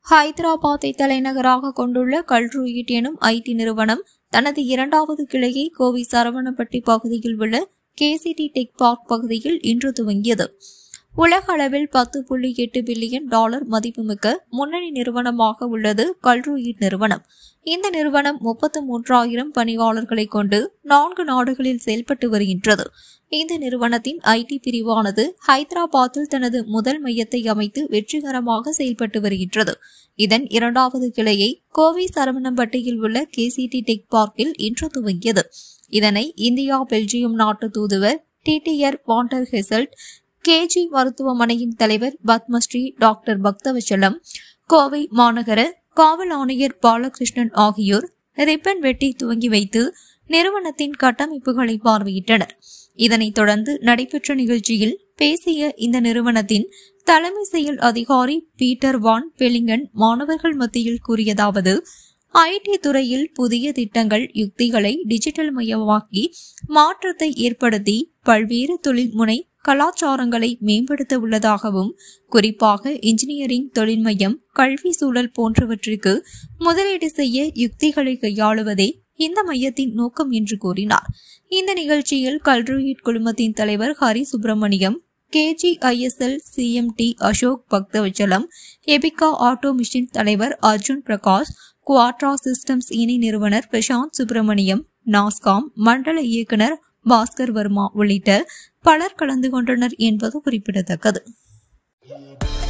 ஹைதராபாத்தை தலைநகராக கொண்டுள்ள கல்ட்ரூயிட் எனும் ஐடி நிறுவனம் தனது இரண்டாவது கிளையை கோவை சரவணப்பட்டி பகுதியில் உள்ள கேசிடி டெக் பார்க் பகுதியில் இன்று துவங்கியது உலக அளவில் பத்து புள்ளி எட்டு பில்லியன் டாலர் மதிப்புமிக்க முன்னணி நிறுவனமாக உள்ளது கல்ட்ரூயிட் நிறுவனம் இந்த நிறுவனம் முப்பத்து மூன்றாயிரம் பணியாளர்களை கொண்டு நான்கு நாடுகளில் செயல்பட்டு வருகின்றது இந்த நிறுவனத்தின் ஐடி பிரிவானது ஹைதராபாத்தில் தனது முதல் மையத்தை அமைத்து வெற்றிகரமாக செயல்பட்டு வருகின்றது இதன் இரண்டாவது கிளையை கோவை சரவணம்பட்டியில் உள்ள கேசிடி டெக் பார்க்கில் இன்று துவங்கியது இதனை இந்தியா பெல்ஜியம் நாட்டு தூதுவர் டிடிஆர் வாண்டர் ஹெசல்ட் கேஜி மருத்துவமனையின் தலைவர் பத்மஸ்ரீ டாக்டர் பக்தவச்சலம் கோவை மாநகர காவல் ஆணையர் பாலகிருஷ்ணன் ஆகியோர் ரிப்பன் வெட்டி துவங்கி வைத்து நிறுவனத்தின் கட்டமைப்புகளை பார்வையிட்டனர் இதனைத் தொடர்ந்து நடைபெற்ற நிகழ்ச்சியில் பேசிய இந்த நிறுவனத்தின் தலைமை செயல் அதிகாரி பீட்டர் வான் பெலிங்கன் மாணவர்கள் மத்தியில் கூறியதாவது ஐடி துறையில் புதிய திட்டங்கள் யுக்திகளை டிஜிட்டல் மயமாக்கி மாற்றத்தை ஏற்படுத்தி பல்வேறு தொழில் முனை கலாச்சாரங்களை மேம்படுத்த உள்ளதாகவும் குறிப்பாக இன்ஜினியரிங் தொழில் மையம் கல்வி சூழல் போன்றவற்றிற்கு முதலீடு செய்ய யுக்திகளை கையாளுவதே இந்த மையத்தின் நோக்கம் என்று கூறினார் இந்த நிகழ்ச்சியில் கல்ட்ரூயிட் குழுமத்தின் தலைவர் ஹரி சுப்பிரமணியம் கேஜிஐஎஸ்எல் சிஎம்டி அசோக் பக்தவச்சலம் எபிகா ஆட்டோ மிஷின் தலைவர் அர்ஜுன் பிரகாஷ் குவாட்ரா சிஸ்டம்ஸ் இணை நிறுவனர் பிரசாந்த் சுப்பிரமணியம் நாஸ்காம் மண்டல இயக்குனர் பாஸ்கர் வர்மா உள்ளிட்ட பலர் கலந்து கொண்டனர் என்பது குறிப்பிடத்தக்கது